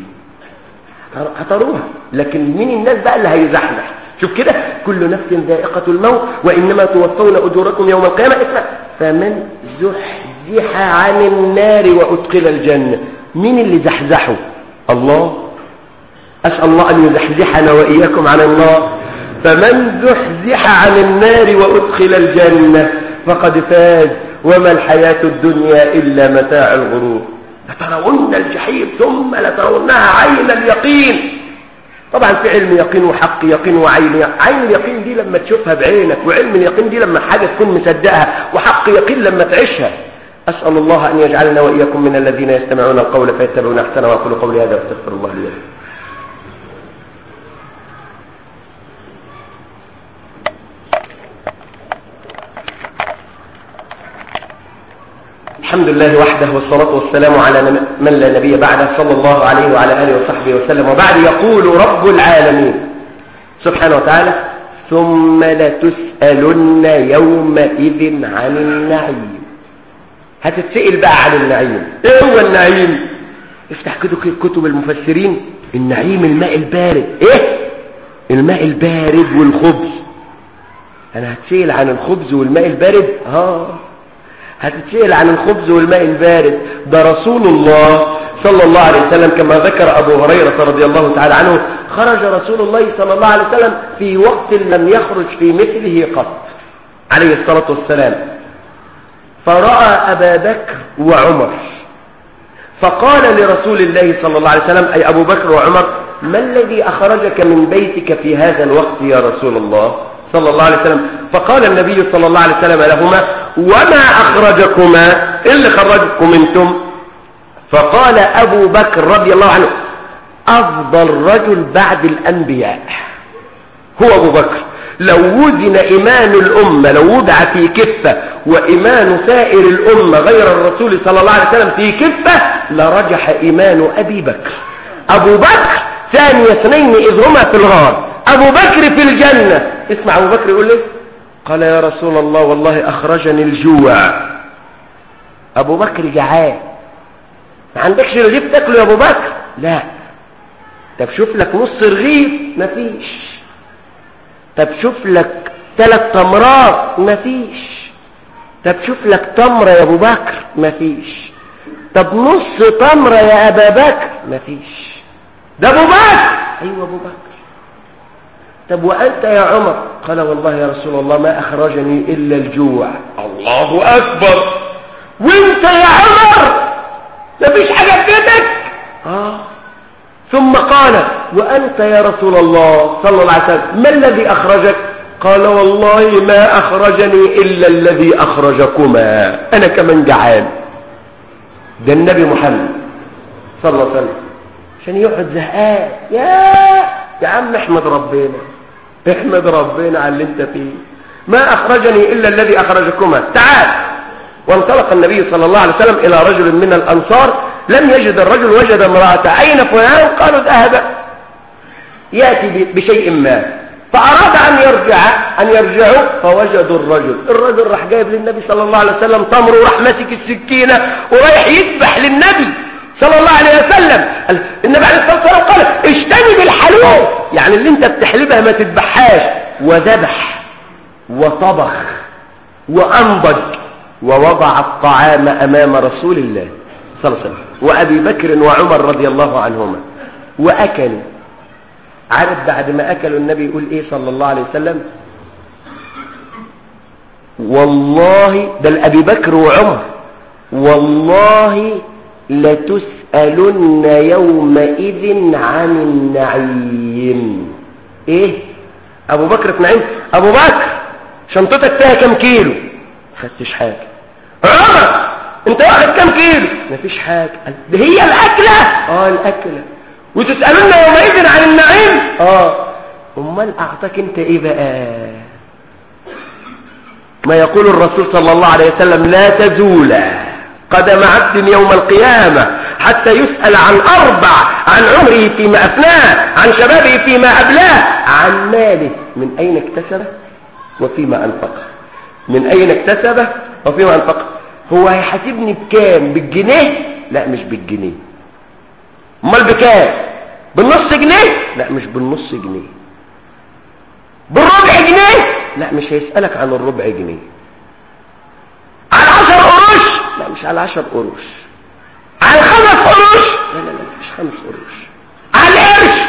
هتروها لكن مين الناس بقى اللي هيزحزح شوف كده كل نفس ذائقة الموت وإنما توفون أجوركم يوم القيامة اسمع فمن زحزح عن النار وأدخل الجنة مين اللي زحزحه الله أسأل الله أن يزحزحنا وإياكم عن النار فمن زحزح عن النار وأدخل الجنة فقد فاز وما الحياة الدنيا إلا متاع الغرور لترون الجحيم ثم لترونها عين اليقين طبعا في علم يقين وحق يقين وعين يقين عين اليقين دي لما تشوفها بعينك وعلم اليقين دي لما حاجة تكون مصدقها وحق يقين لما تعيشها أسأل الله أن يجعلنا وإياكم من الذين يستمعون القول فيتبعون أحسنه وأقول قولي هذا واستغفر الله لي ولكم الحمد لله وحده والصلاة والسلام على من لا نبي بعده صلى الله عليه وعلى آله وصحبه وسلم وبعد يقول رب العالمين سبحانه وتعالى ثم لتسألن يومئذ عن النعيم هتتسئل بقى عن النعيم ايه هو النعيم افتح كده كتب المفسرين النعيم الماء البارد ايه الماء البارد والخبز انا هتسئل عن الخبز والماء البارد اه هتتسأل عن الخبز والماء البارد ده رسول الله صلى الله عليه وسلم كما ذكر أبو هريرة رضي الله تعالى عنه خرج رسول الله صلى الله عليه وسلم في وقت لم يخرج في مثله قط عليه الصلاة والسلام فرأى أبا بكر وعمر فقال لرسول الله صلى الله عليه وسلم أي أبو بكر وعمر ما الذي أخرجك من بيتك في هذا الوقت يا رسول الله صلى الله عليه وسلم فقال النبي صلى الله عليه وسلم لهما وما أخرجكما إيه اللي خرجكم انتم فقال أبو بكر رضي الله عنه افضل رجل بعد الانبياء هو ابو بكر لو وزن ايمان الامة لو وضع في كفة وايمان سائر الامة غير الرسول صلى الله عليه وسلم في كفة لرجح ايمان ابي بكر ابو بكر ثاني اثنين اذ هما في الغار ابو بكر في الجنة اسمع ابو بكر يقول لي قال يا رسول الله والله اخرجني الجوع ابو بكر جعان ما عندكش رغيف تاكله يا ابو بكر لا طب شوف لك نص رغيف مفيش طب شوف لك ثلاث تمرات مفيش طب شوف لك تمرة يا ابو بكر مفيش طب نص تمرة يا ابا بكر مفيش ده ابو بكر ايوه ابو بكر طب وانت يا عمر قال والله يا رسول الله ما اخرجني الا الجوع الله اكبر وانت يا عمر مفيش حاجة في بيتك اه ثم قال وأنت يا رسول الله صلى الله عليه وسلم ما الذي أخرجك قال والله ما أخرجني إلا الذي أخرجكما أنا كمان جعان ده النبي محمد صلى الله عليه وسلم عشان يقعد زهقان يا يا عم احمد ربنا احمد ربنا على اللي انت فيه ما أخرجني إلا الذي أخرجكما تعال وانطلق النبي صلى الله عليه وسلم إلى رجل من الأنصار لم يجد الرجل وجد امرأة أين فلان قالوا ذهب يأتي بشيء ما فأراد أن يرجع أن يرجعوا فوجدوا الرجل الرجل راح جايب للنبي صلى الله عليه وسلم تمر وراح ماسك السكينة ورايح يذبح للنبي صلى الله عليه وسلم النبي عليه الصلاة والسلام قال اجتنب الحلوب يعني اللي انت بتحلبها ما تذبحهاش وذبح وطبخ وأنضج ووضع الطعام أمام رسول الله صلى الله عليه وسلم وأبي بكر وعمر رضي الله عنهما وأكلوا عارف بعد ما أكلوا النبي يقول إيه صلى الله عليه وسلم والله ده لأبي بكر وعمر والله لتسألن يومئذ عن النعيم إيه أبو بكر في نعيم أبو بكر شنطتك فيها كم كيلو خدتش حاجة عمر انت واخد كم كيلو مفيش حاجة ده هي الاكلة اه الاكلة وتسألون يومئذ عن النعيم اه امال اعطاك انت ايه بقى ما يقول الرسول صلى الله عليه وسلم لا تزول قدم عبد يوم القيامة حتى يسأل عن أربع عن عمره فيما أفناه عن شبابه فيما أبلاه عن ماله من أين اكتسبه وفيما أنفقه من أين اكتسبه وفيما أنفقه هو هيحاسبني بكام بالجنيه لا مش بالجنيه امال بكام بالنص جنيه لا مش بالنص جنيه بالربع جنيه لا مش هيسألك عن الربع جنيه على عشر قروش لا مش على عشر قروش على خمس قروش لا لا لا مش خمس قروش على القرش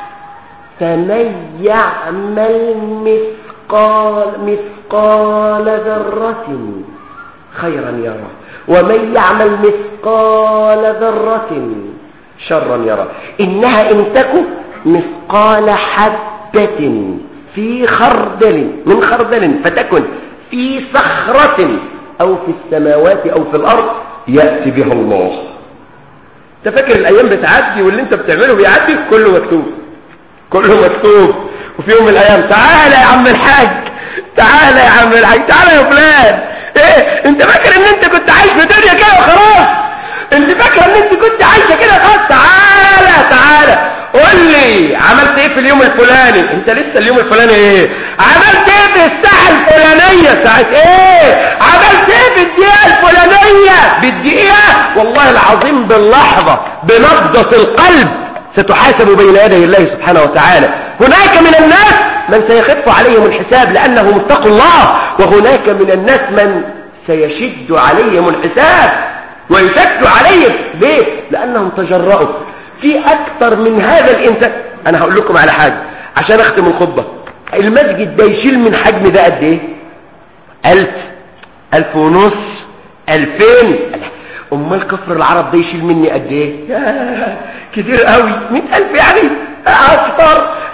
فمن يعمل مثقال مثقال ذرة خيرا يرى ومن يعمل مثقال ذرة شرا يرى إنها إن تكن مثقال حبة في خردل من خردل فتكن في صخرة أو في السماوات أو في الأرض يأتي بها الله انت فاكر الأيام بتعدي واللي انت بتعمله بيعدي كله مكتوب كله مكتوب وفي يوم من الأيام تعالى يا عم الحاج تعالى يا عم الحاج تعالى يا فلان ايه انت فاكر ان انت كنت عايش في دنيا كده وخلاص انت فاكر ان انت كنت عايشه كده خلاص تعالى تعالى قول لي عملت ايه في اليوم الفلاني انت لسه اليوم الفلاني ايه عملت ايه في الساعه الفلانيه ساعه ايه عملت ايه في الدقيقه الفلانيه بالدقيقه والله العظيم باللحظه بنبضه القلب ستحاسب بين يدي الله سبحانه وتعالى هناك من الناس من سيخف عليهم الحساب لأنهم اتقوا الله وهناك من الناس من سيشد عليهم الحساب ويشد عليهم ليه؟ لأنهم تجرؤوا في أكثر من هذا الإنسان أنا هقول لكم على حاجة عشان أختم الخطبة المسجد ده يشيل من حجم ده قد إيه؟ ألف ألف ونص ألفين أمال كفر العرب ده يشيل مني قد إيه؟ كتير قوي مئة ألف يعني أكثر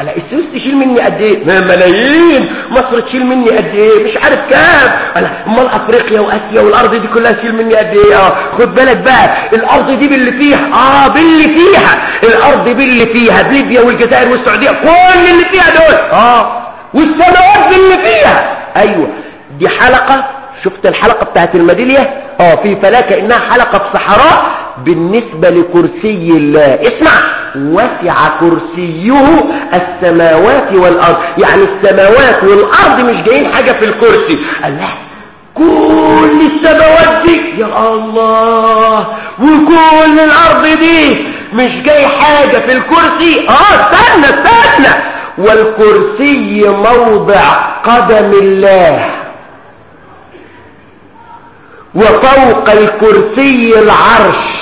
لا السويس تشيل مني قد ايه ما ملايين مصر تشيل مني قد ايه مش عارف كام انا امال افريقيا واسيا والارض دي كلها تشيل مني قد ايه اه خد بالك بقى الارض دي باللي فيها اه باللي فيها الارض باللي فيها بليبيا والجزائر والسعوديه كل اللي فيها دول اه والسماوات باللي فيها ايوه دي حلقه شفت الحلقه بتاعت الميداليه اه في فلا كانها حلقه في صحراء بالنسبه لكرسي الله اسمع وسع كرسيه السماوات والارض يعني السماوات والارض مش جايين حاجه في الكرسي الله كل السماوات دي يا الله وكل الارض دي مش جاي حاجه في الكرسي اه استنى استنى والكرسي موضع قدم الله وفوق الكرسي العرش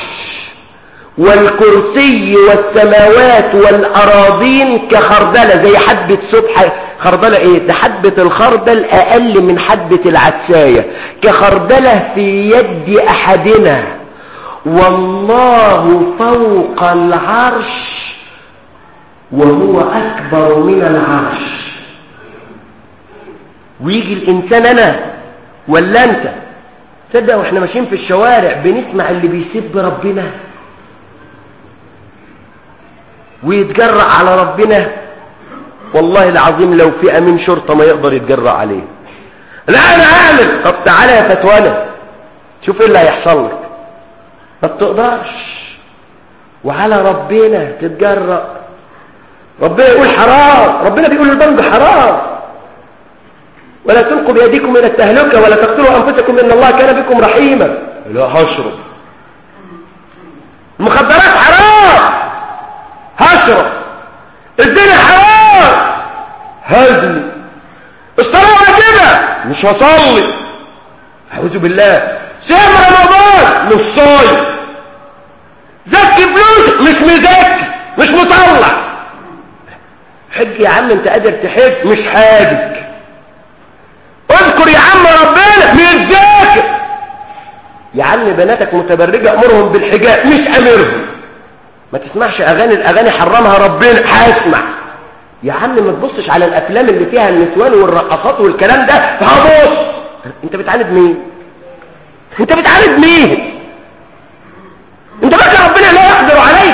والكرسي والسماوات والأراضين كخردلة زي حبة سبحة خردلة ايه ده حبة الخردل اقل من حبة العدساية كخردلة في يد احدنا والله فوق العرش وهو اكبر من العرش ويجي الانسان انا ولا انت تصدق واحنا ماشيين في الشوارع بنسمع اللي بيسب ربنا ويتجرأ على ربنا والله العظيم لو في امين شرطة ما يقدر يتجرأ عليه لا انا اعمل طب تعالى يا فتوانا شوف ايه اللي هيحصل لك ما بتقدرش وعلى ربنا تتجرأ ربنا يقول حرام ربنا بيقول البنج حرام ولا تلقوا بيديكم الى التهلكه ولا تقتلوا انفسكم ان الله كان بكم رحيما لا هشرب المخدرات حرام هشرب الدنيا حرام هزني الصلاة كده مش هصلي اعوذ بالله صيام رمضان مش صايم زكي فلوس مش مزكي مش مطلع حج يا عم انت قادر تحج مش حاجج اذكر يا عم ربنا مش ذاكر يا عم بناتك متبرجة امرهم بالحجاب مش امرهم ما تسمعش اغاني الاغاني حرمها ربنا هسمع يا عم ما تبصش على الافلام اللي فيها النسوان والرقصات والكلام ده هبص انت بتعاند مين انت بتعاند مين انت بقى ربنا لا يقدر عليك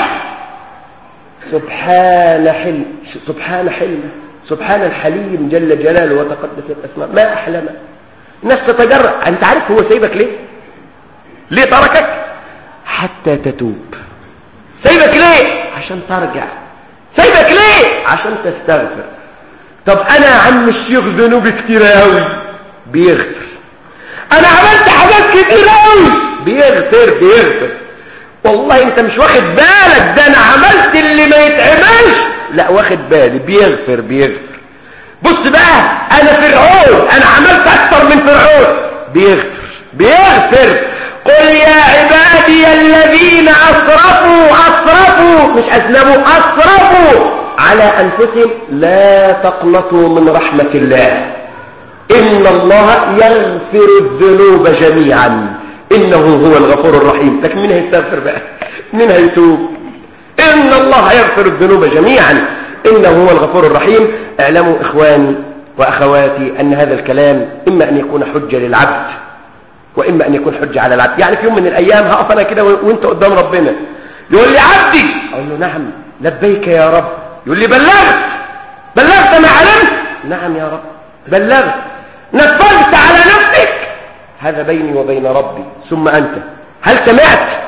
سبحان حلم سبحان حلمه سبحان الحليم جل جلاله وتقدست اسماء ما احلمه الناس تتجرأ انت عارف هو سايبك ليه ليه تركك حتى تتوب سايبك ليه عشان ترجع سايبك ليه عشان تستغفر طب انا يا عم الشيخ ذنوبي كتير قوي بيغفر انا عملت حاجات كتير قوي بيغفر بيغفر والله انت مش واخد بالك ده انا عملت اللي ما يتعملش لا واخد بالي بيغفر بيغفر بص بقى انا فرعون انا عملت اكتر من فرعون بيغفر بيغفر قل يا عبادي الذين اسرفوا اسرفوا مش اذنبوا اسرفوا على انفسهم لا تقنطوا من رحمة الله ان الله يغفر الذنوب جميعا انه هو الغفور الرحيم لكن مين هيستغفر بقى مين هيتوب ان الله يغفر الذنوب جميعا انه هو الغفور الرحيم اعلموا اخواني واخواتي ان هذا الكلام اما ان يكون حجة للعبد واما ان يكون حجة على العبد يعني في يوم من الايام هقف انا كده وانت قدام ربنا يقول لي عبدي اقول له نعم لبيك يا رب يقول لي بلغت بلغت ما علمت نعم يا رب بلغت نفذت على نفسك هذا بيني وبين ربي ثم انت هل سمعت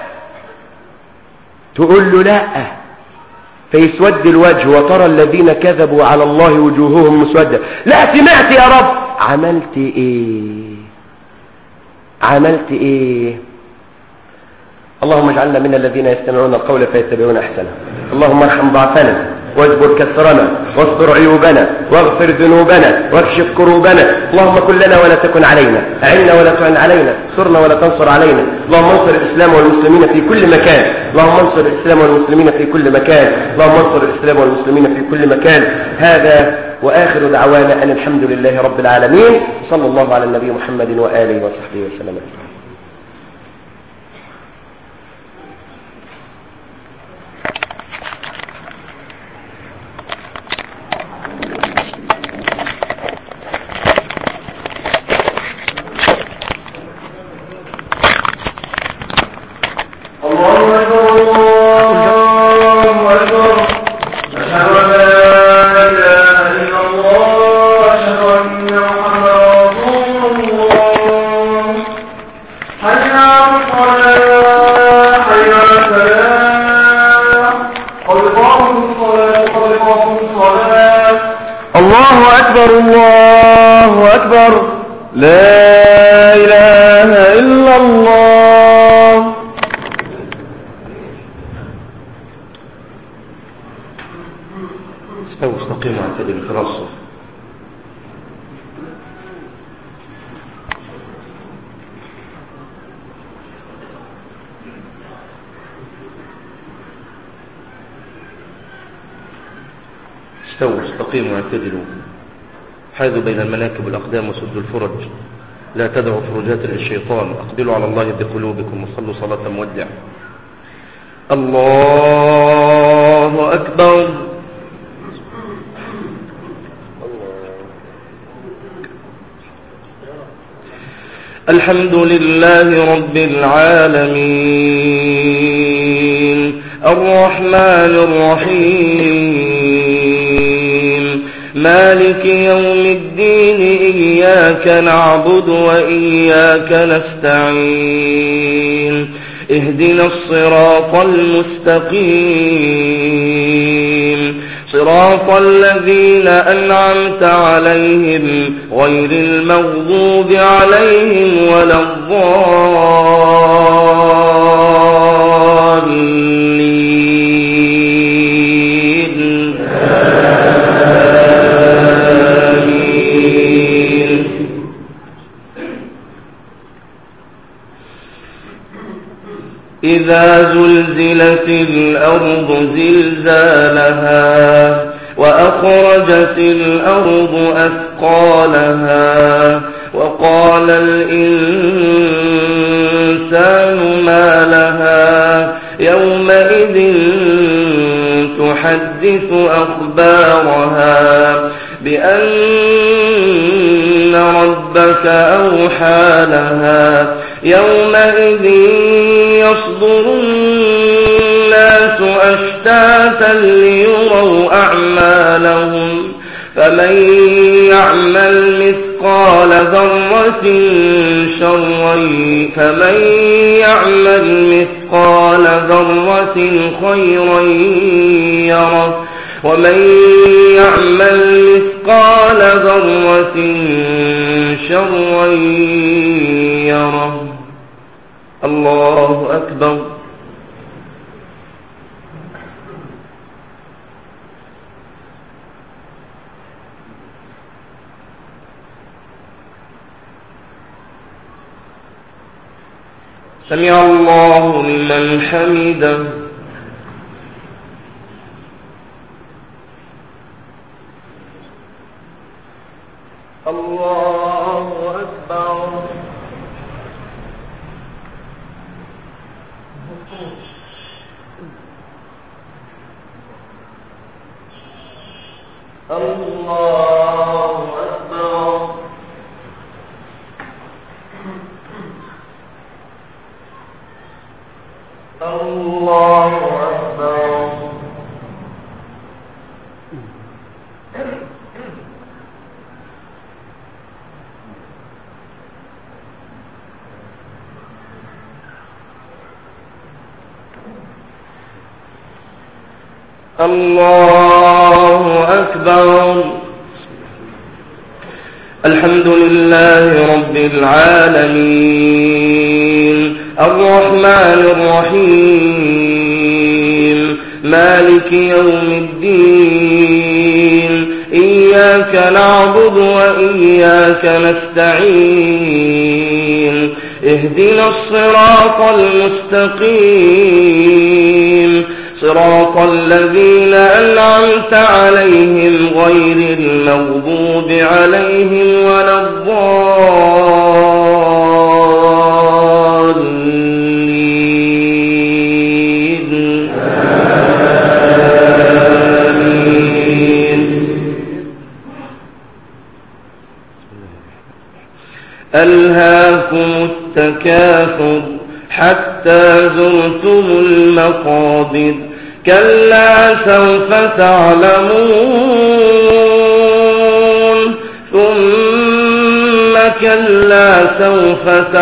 تقول له لا فيسود الوجه وترى الذين كذبوا على الله وجوههم مسودة لا سمعت يا رب عملت ايه عملت ايه اللهم اجعلنا من الذين يستمعون القول فيتبعون احسنه اللهم ارحم ضعفنا واجبر كسرنا واستر عيوبنا واغفر ذنوبنا واكشف كروبنا اللهم كن لنا ولا تكن علينا اعنا ولا تعن علينا انصرنا ولا تنصر علينا اللهم انصر الاسلام والمسلمين في كل مكان اللهم انصر الاسلام والمسلمين في كل مكان اللهم انصر الاسلام والمسلمين في كل مكان هذا واخر دعوانا ان الحمد لله رب العالمين صلى الله على النبي محمد واله وصحبه وسلم اجمعين أكبر الله أكبر لا إله إلا الله استووا استقيموا اعتدلوا في راسه استووا استقيموا اعتدلوا حاذوا بين المناكب والأقدام وسدوا الفرج لا تدعوا فرجات للشيطان أقبلوا على الله بقلوبكم وصلوا صلاة مودع الله أكبر الحمد لله رب العالمين الرحمن الرحيم مالك يوم الدين إياك نعبد وإياك نستعين اهدنا الصراط المستقيم صراط الذين أنعمت عليهم غير المغضوب عليهم ولا الضالين آمين إذا زلزلت الأرض زلزالها وأخرجت الأرض أثقالها وقال الإنسان ما لها يومئذ تحدث أخبارها بأن ربك أوحى لها يومئذ يصدر الناس أشتاتا ليروا أعمالهم فمن يعمل مثقال ذرة شرا فمن يعمل مثقال ذرة خيرا يره ومن يعمل مثقال ذرة شرا يره الله أكبر سمع الله لمن حمده الله أكبر الله أكبر الله أكبر الله أكبر الحمد لله رب العالمين الرحمن الرحيم مالك يوم الدين إياك نعبد وإياك نستعين اهدنا الصراط المستقيم صراط الذين أنعمت عليهم غير المغضوب عليهم ولا الضالين آمين ألهاكم التكاثر حتى زرتم المقابر كلا سوف تعلمون ثم كلا سوف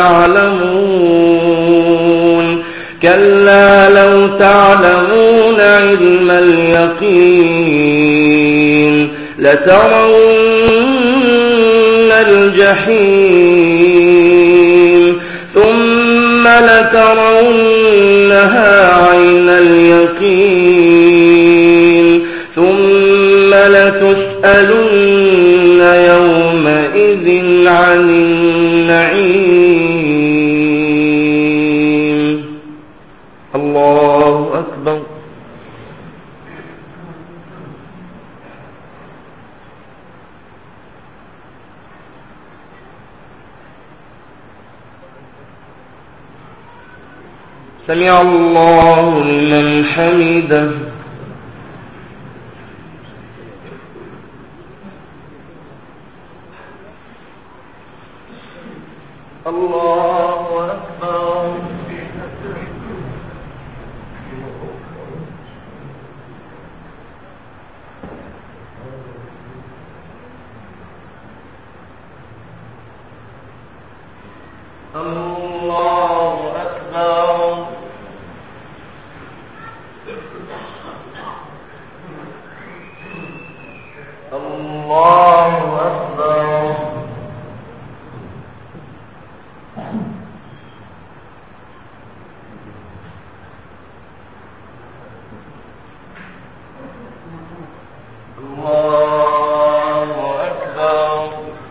تعلمون كلا لو تعلمون علم اليقين لترون الجحيم ثم لترونها عين اليقين ثم لتسألن يومئذ عن النعيم الله أكبر سمع الله لمن حمده الله أكبر الله أكبر الله أكبر الله أكبر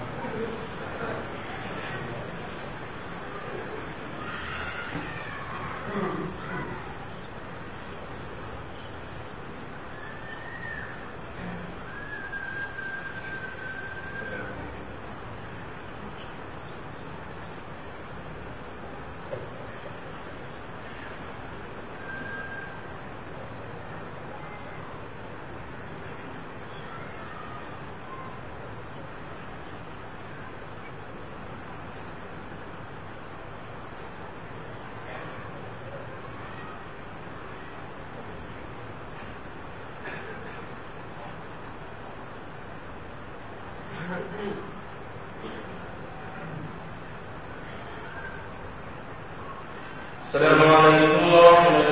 السلام عليكم ورحمة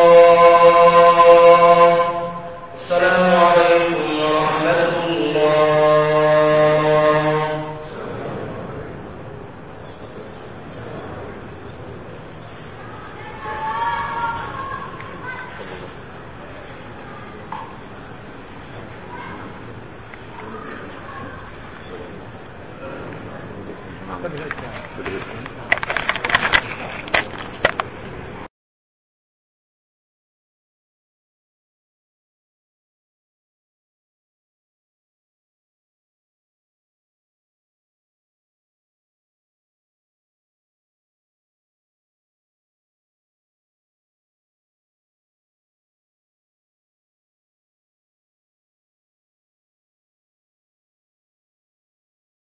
الله السلام عليكم ورحمة الله